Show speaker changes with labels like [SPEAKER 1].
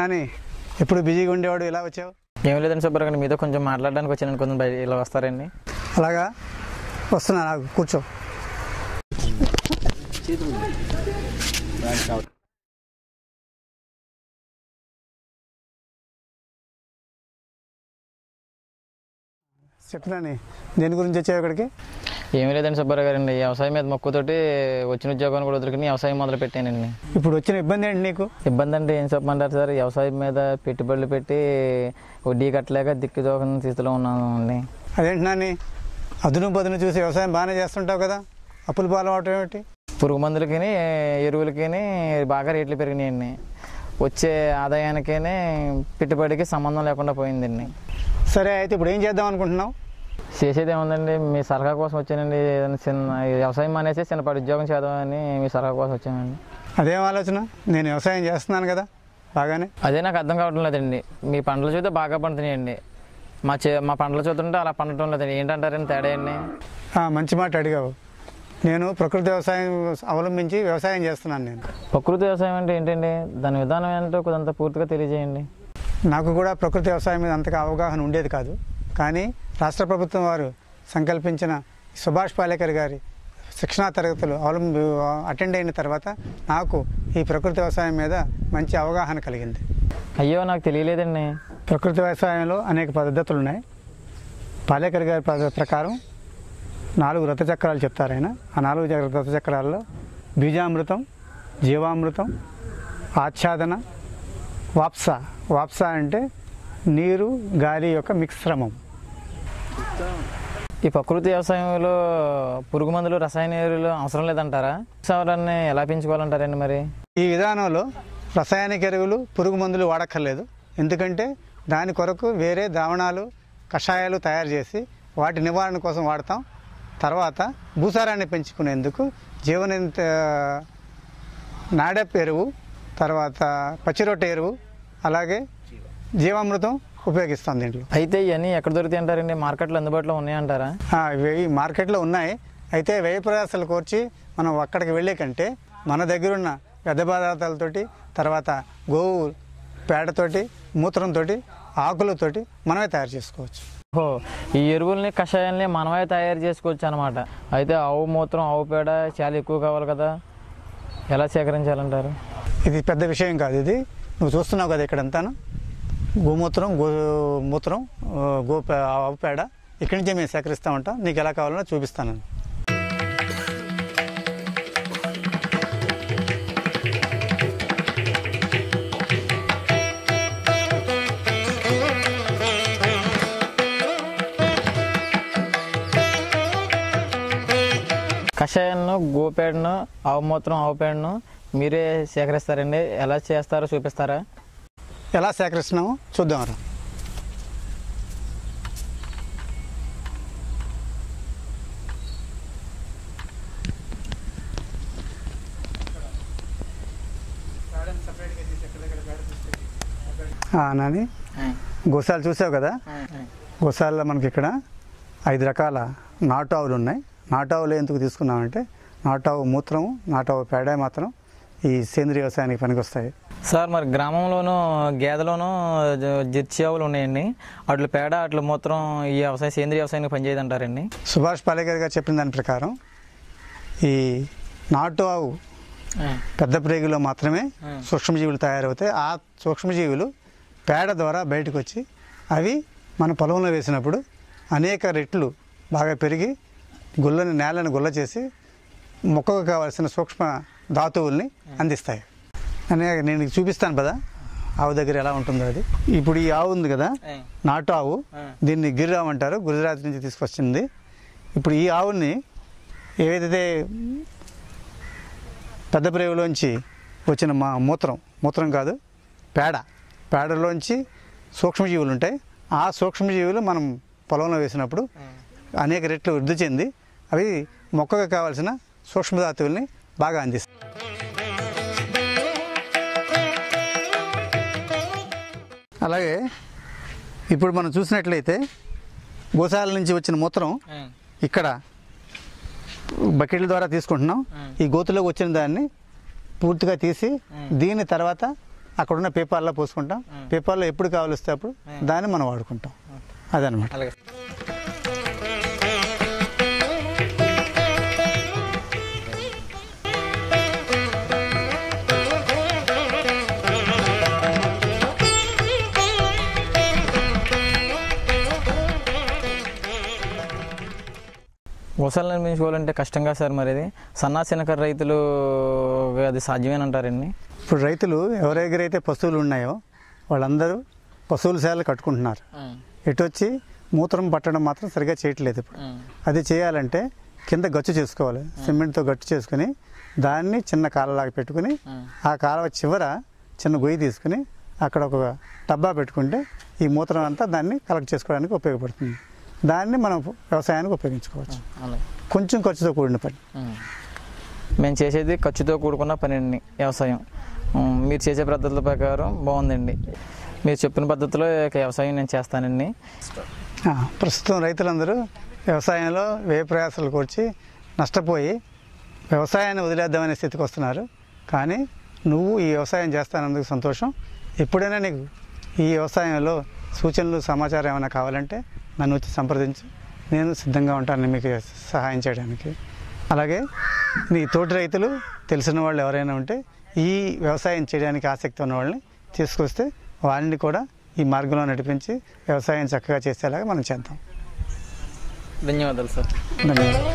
[SPEAKER 1] నాని ఎప్పుడు బిజీగా ఉండేవాడు ఇలా వచ్చావు
[SPEAKER 2] ఏం లేదండి సుబ్బారావు గారు మీతో కొంచెం మాట్లాడడానికి వచ్చాను కొంచెం బయట ఇలా వస్తారండి
[SPEAKER 1] అలాగా వస్తున్నా నాకు కూర్చో చెప్తున్నాను దేని గురించి వచ్చావు ఇక్కడికి
[SPEAKER 2] ఏమీ లేదండి సుబ్బారావు గారండి వ్యవసాయం మీద మొక్కుతోటి వచ్చిన ఉద్యోగాన్ని కూడా వదులుకుని వ్యవసాయం మొదలు పెట్టానండి
[SPEAKER 1] ఇప్పుడు వచ్చిన ఇబ్బంది ఏంటి నీకు
[SPEAKER 2] ఇబ్బంది అంటే ఏం చెప్పమంటారు సార్ వ్యవసాయం మీద పెట్టుబడులు పెట్టి వడ్డీ కట్టలేక దిక్కుదోకని స్థితిలో ఉన్నాను అండి
[SPEAKER 1] అదేంటి నాని అదును బదును చూసి వ్యవసాయం బాగానే చేస్తుంటావు కదా అప్పులు పాలు అవటం ఏమిటి
[SPEAKER 2] పురుగు మందులకి ఎరువులకి బాగా రేట్లు పెరిగినాయండి వచ్చే ఆదాయానికినే పెట్టుబడికి సంబంధం లేకుండా పోయిందండి
[SPEAKER 1] సరే అయితే ఇప్పుడు ఏం చేద్దాం అనుకుంటున్నావు
[SPEAKER 2] చేసేది ఏముందండి మీ సలహా కోసం వచ్చానండి ఏదైనా చిన్న వ్యవసాయం మానేసి చిన్నపాటి ఉద్యోగం చేద్దామని మీ సలహా కోసం వచ్చానండి
[SPEAKER 1] అదేం ఆలోచన నేను వ్యవసాయం చేస్తున్నాను కదా బాగానే
[SPEAKER 2] అదే నాకు అర్థం కావడం లేదండి మీ పంటలు చూస్తే బాగా పండుతున్నాయండి మా చే మా పంటలు చూస్తుంటే అలా పండటం లేదండి ఏంటంటారండి తేడా అండి
[SPEAKER 1] ఆ, మంచి మాట అడిగావు నేను ప్రకృతి వ్యవసాయం అవలంబించి వ్యవసాయం చేస్తున్నాను నేను
[SPEAKER 2] ప్రకృతి వ్యవసాయం అంటే ఏంటండి దాని విధానం ఏంటో కొంత పూర్తిగా తెలియజేయండి
[SPEAKER 1] నాకు కూడా ప్రకృతి వ్యవసాయం మీద అంతగా అవగాహన ఉండేది కాదు కానీ రాష్ట్ర ప్రభుత్వం వారు సంకల్పించిన సుభాష్ పాలేకర్ గారి శిక్షణా తరగతులు అవలంబి అటెండ్ అయిన తర్వాత నాకు ఈ ప్రకృతి వ్యవసాయం మీద మంచి అవగాహన కలిగింది
[SPEAKER 2] అయ్యో నాకు తెలియలేదండి
[SPEAKER 1] ప్రకృతి వ్యవసాయంలో అనేక పద్ధతులు ఉన్నాయి పాలేకర్ గారి పద్ధతి ప్రకారం నాలుగు రథచక్రాలు చెప్తారు ఆయన ఆ నాలుగు జ- రథచక్రాల్లో బీజామృతం జీవామృతం ఆచ్ఛాదన వాప్స వాప్స అంటే నీరు గాలి యొక్క మిశ్రమం
[SPEAKER 2] ఈ ప్రకృతి వ్యవసాయంలో పురుగు మందులు రసాయన ఎరువులు అవసరం లేదంటారా సవరాన్ని ఎలా పెంచుకోవాలంటారండి మరి
[SPEAKER 1] ఈ విధానంలో రసాయనిక ఎరువులు పురుగు మందులు వాడక్కర్లేదు ఎందుకంటే దాని కొరకు వేరే ద్రావణాలు కషాయాలు తయారు చేసి వాటి నివారణ కోసం వాడతాం తర్వాత భూసారాన్ని పెంచుకునేందుకు జీవనంత నాడప్ ఎరువు తర్వాత పచ్చిరొట్టె ఎరువు అలాగే జీవామృతం ఉపయోగిస్తాం దీంట్లో
[SPEAKER 2] అయితే ఇవన్నీ ఎక్కడ దొరుకుతాయి అంటారండి మార్కెట్లో అందుబాటులో ఉన్నాయంటారా
[SPEAKER 1] ఆ, ఇవి మార్కెట్లో ఉన్నాయి అయితే వ్యయ ప్రయాసాలు కోర్చి మనం అక్కడికి వెళ్ళే కంటే మన దగ్గరున్న వ్యర్థ పదార్థాలతోటి తర్వాత గోవు పేడతోటి మూత్రంతో ఆకులతోటి మనమే తయారు చేసుకోవచ్చు
[SPEAKER 2] ఓహో ఈ ఎరువుల్ని కషాయాల్ని మనమే తయారు చేసుకోవచ్చు అనమాట అయితే ఆవు మూత్రం ఆవు పేడ చాలా ఎక్కువ కావాలి కదా ఎలా సేకరించాలంటారు
[SPEAKER 1] ఇది పెద్ద విషయం కాదు ఇది నువ్వు చూస్తున్నావు కదా ఇక్కడంతాను గోమూత్రం గో మూత్రం ఆ, గో పే- ఆవు పేడ ఇక్కడి నుంచే మేము సేకరిస్తూ ఉంటాం నీకు ఎలా కావాలో చూపిస్తాను
[SPEAKER 2] కషాయాలను గోపేడను ఆవు మూత్రం ఆవు పేడను మీరే సేకరిస్తారండి ఎలా చేస్తారో చూపిస్తారా
[SPEAKER 1] ఎలా సేకరిస్తున్నామో చూద్దాం రా ఆ, నాని గోసాలు చూసావు కదా గోసాల్లో మనకి ఇక్కడ ఐదు రకాల నాటు ఆవులు ఉన్నాయి నాటు ఆవులు ఎందుకు తీసుకున్నామంటే నాటు ఆవు మూత్రము నాటు ఆవు పేడ మాత్రం ఈ సేంద్రియ వ్యవసాయానికి పనికొస్తాయి
[SPEAKER 2] సార్ మరి గ్రామంలోనూ గేదెలోనూ జ- జెర్సీ ఆవులు ఉన్నాయండి అట్ల పేడ అట్ల మూత్రం ఈ వ్యవసాయం సేంద్రీయ వ్యవసాయానికి పనిచేయదంటారండి
[SPEAKER 1] సుభాష్ పాలేకర్ గారు చెప్పిన దాని ప్రకారం ఈ నాటు ఆవు పెద్ద ప్రేగులో మాత్రమే సూక్ష్మజీవులు తయారవుతాయి ఆ సూక్ష్మజీవులు పేడ ద్వారా బయటకు వచ్చి అవి మన పొలంలో వేసినప్పుడు అనేక రెట్లు బాగా పెరిగి గుల్లని నేలను గుల్ల చేసి మొక్కకు కావాల్సిన సూక్ష్మ ధాతువుల్ని అందిస్తాయి అని నేను నీకు చూపిస్తాను కదా ఆవు దగ్గర ఎలా ఉంటుందో అది ఇప్పుడు ఈ ఆవు ఉంది కదా నాటు ఆవు దీన్ని గిరిరావు అంటారు గుజరాత్ నుంచి తీసుకొచ్చింది ఇప్పుడు ఈ ఆవుని ఏదైతే పెద్ద ప్రేవులోంచి వచ్చిన మా మూత్రం మూత్రం కాదు పేడ పేడలోంచి సూక్ష్మజీవులు ఉంటాయి ఆ సూక్ష్మజీవులు మనం పొలంలో వేసినప్పుడు అనేక రెట్లు వృద్ధి చెంది అవి మొక్కకు కావాల్సిన సూక్ష్మధాతువుల్ని బాగా అందిస్తాయి అలాగే ఇప్పుడు మనం చూసినట్లయితే గోశాల నుంచి వచ్చిన మూత్రం ఇక్కడ బకెట్ల ద్వారా తీసుకుంటున్నాం ఈ గోతులోకి వచ్చిన దాన్ని పూర్తిగా తీసి దీని తర్వాత అక్కడున్న పేపాల్లో పోసుకుంటాం పేపాల్లో ఎప్పుడు కావాలిస్తే అప్పుడు దాన్ని మనం వాడుకుంటాం అదనమాట
[SPEAKER 2] అలాగే గోశాలను నిర్మించుకోవాలంటే కష్టంగా సార్ మరి ఇది సన్నా చిన్నకర రైతులు అది సాధ్యమేనంటారండి
[SPEAKER 1] ఇప్పుడు రైతులు ఎవరి దగ్గర అయితే పశువులు ఉన్నాయో వాళ్ళందరూ పశువుల శాలలు కట్టుకుంటున్నారు ఎటు వచ్చి మూత్రం పట్టడం మాత్రం సరిగా చేయట్లేదు ఇప్పుడు అది చేయాలంటే కింద గచ్చు చేసుకోవాలి సిమెంట్తో గచ్చు చేసుకుని దాన్ని చిన్న కాలలాగా పెట్టుకుని ఆ కాలువ చివర చిన్న గొయ్యి తీసుకుని అక్కడ ఒక డబ్బా పెట్టుకుంటే ఈ మూత్రం అంతా దాన్ని కలెక్ట్ చేసుకోవడానికి ఉపయోగపడుతుంది దాన్ని మనం వ్యవసాయానికి ఉపయోగించుకోవచ్చు
[SPEAKER 2] అలాగే
[SPEAKER 1] కొంచెం ఖర్చుతో కూడిన పని
[SPEAKER 2] మేము చేసేది ఖర్చుతో కూడుకున్న పని అండి వ్యవసాయం ఉమ్, మీరు చేసే పద్ధతుల ప్రకారం బాగుందండి మీరు చెప్పిన పద్ధతిలో ఇక వ్యవసాయం నేను చేస్తానండి
[SPEAKER 1] ఆ, ప్రస్తుతం రైతులందరూ వ్యవసాయంలో వ్యయ ప్రయాసాలు కూర్చి నష్టపోయి వ్యవసాయాన్ని వదిలేద్దామనే స్థితికి వస్తున్నారు కానీ నువ్వు ఈ వ్యవసాయం చేస్తానందుకు సంతోషం ఎప్పుడైనా నీకు ఈ వ్యవసాయంలో సూచనలు సమాచారం ఏమైనా కావాలంటే నన్ను వచ్చి సంప్రదించు నేను సిద్ధంగా ఉంటాను మీకు సహాయం చేయడానికి అలాగే నీ తోటి రైతులు తెలిసిన వాళ్ళు ఎవరైనా ఉంటే ఈ వ్యవసాయం చేయడానికి ఆసక్తి ఉన్న వాళ్ళని తీసుకొస్తే వాళ్ళని కూడా ఈ మార్గంలో నడిపించి వ్యవసాయం చక్కగా చేసేలాగా మనం చేద్దాం
[SPEAKER 2] ధన్యవాదాలు సార్
[SPEAKER 1] ధన్యవాదాలు